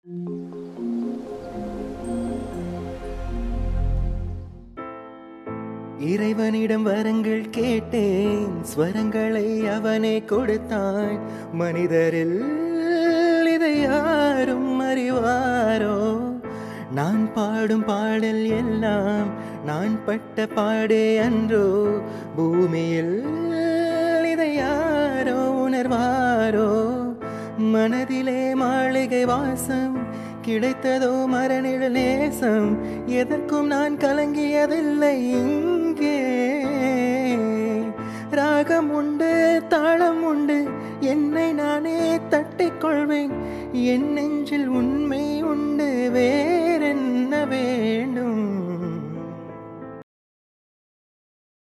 இறைவனிடம் வரங்கள் கேட்டேன் ஸ்வரங்களை அவனே கொடுத்தான் மனிதரில் இதை யாரும் அறிவாரோ நான் பாடும் பாடல் எல்லாம் நான் பட்ட பாடே அன்றோ பூமியில் இதை யாரோ உணர்வாரோ மனதிலே மாளிகை வாசம் கிடைத்ததோ மரநிழல் நேசம் எதற்கும் நான் கலங்கியதில்லை இங்கே ராகம் உண்டு தாளம் உண்டு என்னை நானே தட்டிக் கொள்வேன் என் நெஞ்சில் உண்மை உண்டு வேறென்ன வேண்டும்